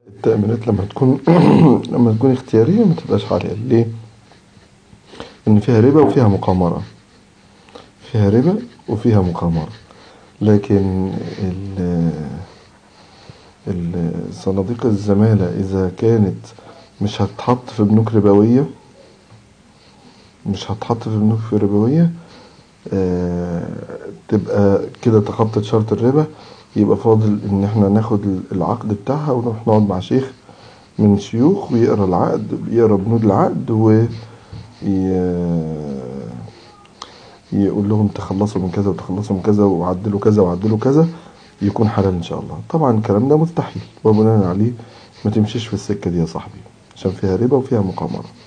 التأمينات لما تكون لما تكون اختيارية ما تبقاش عالية ليه؟ إن فيها ربا وفيها مقامرة فيها ربا وفيها مقامرة لكن صناديق الزمالة إذا كانت مش هتحط في بنوك ربوية مش هتحط في بنوك ربوية آه تبقى كده تخطت شرط الربا يبقى فاضل ان احنا ناخد العقد بتاعها ونروح نقعد مع شيخ من شيوخ ويقرا العقد يقرا بنود العقد و يقول لهم تخلصوا من كذا وتخلصوا من كذا وعدلوا كذا وعدلوا كذا يكون حلال ان شاء الله طبعا الكلام ده مستحيل وبناء عليه ما تمشيش في السكة دي يا صاحبي عشان فيها ربا وفيها مقامرة